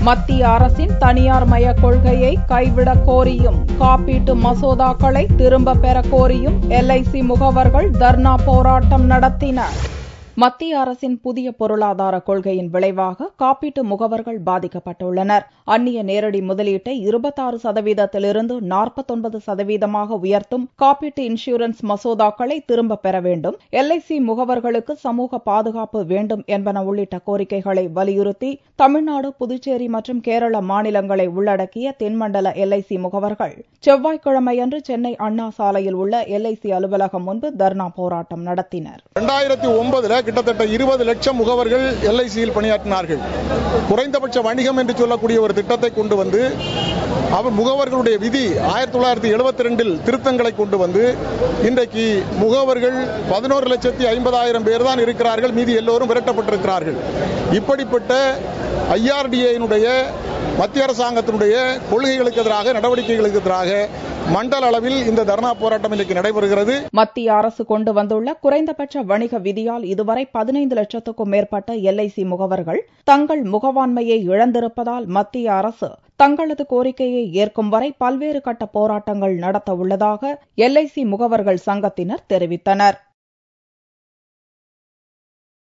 மத்திய அரசின் தனியார் மய கொள்கையை கைவிடக் கோரியும் காப்பீட்டு மசோதாக்களை திரும்ப பெறக் கோரியும் எல்ஐசி முகவர்கள் தர்ணா போராட்டம் நடத்தினர் மத்திய அரசின் புதிய பொருளாதார கொள்கையின் விளைவாக காப்பீட்டு முகவர்கள் பாதிக்கப்பட்டுள்ளனர் அந்நிய நேரடி முதலீட்டை இருபத்தாறு சதவீதத்திலிருந்து நாற்பத்தொன்பது சதவீதமாக உயர்த்தும் காப்பீட்டு இன்சூரன்ஸ் மசோதாக்களை திரும்பப் பெற வேண்டும் எல்ஐசி முகவர்களுக்கு சமூக பாதுகாப்பு வேண்டும் என்பன உள்ளிட்ட கோரிக்கைகளை வலியுறுத்தி தமிழ்நாடு புதுச்சேரி மற்றும் கேரள மாநிலங்களை உள்ளடக்கிய தென்மண்டல எல்ஐசி முகவர்கள் செவ்வாய்க்கிழமையன்று சென்னை அண்ணா சாலையில் உள்ள எல்ஐசி அலுவலகம் முன்பு தர்ணா போராட்டம் நடத்தினர் ரெண்டாயிரத்தி ஒன்பதுல கிட்டத்தட்ட இருபது லட்சம் முகவர்கள் எல்ஐசியில் பணியாற்றினார்கள் குறைந்தபட்ச வணிகம் என்று சொல்லக்கூடிய ஒரு திட்டத்தை கொண்டு வந்து அவர் முகவர்களுடைய விதி ஆயிரத்தி தொள்ளாயிரத்தி எழுபத்தி ரெண்டில் திருத்தங்களை கொண்டு வந்து இன்றைக்கு முகவர்கள் பதினோரு லட்சத்தி ஐம்பதாயிரம் பேர் தான் இருக்கிறார்கள் மீதி எல்லோரும் விரட்டப்பட்டிருக்கிறார்கள் இப்படிப்பட்ட ஐஆர்டிஏனுடைய மத்திய அரசாங்கத்தினுடைய கொள்கைகளுக்கு எதிராக நடவடிக்கைகளுக்கு எதிராக மண்டல அளவில் இந்த தர்ணா போராட்டம் இன்றைக்கு நடைபெறுகிறது மத்திய அரசு கொண்டு வந்துள்ள குறைந்தபட்ச வணிக விதியால் இதுவரை பதினைந்து லட்சத்துக்கும் மேற்பட்ட எல்ஐசி முகவர்கள் தங்கள் முகவாண்மையை இழந்திருப்பதால் மத்திய அரசு தங்களது கோரிக்கையை ஏற்கும் வரை பல்வேறு கட்ட போராட்டங்கள் நடத்த உள்ளதாக எல்ஐசி முகவர்கள் சங்கத்தினர் தெரிவித்தனர்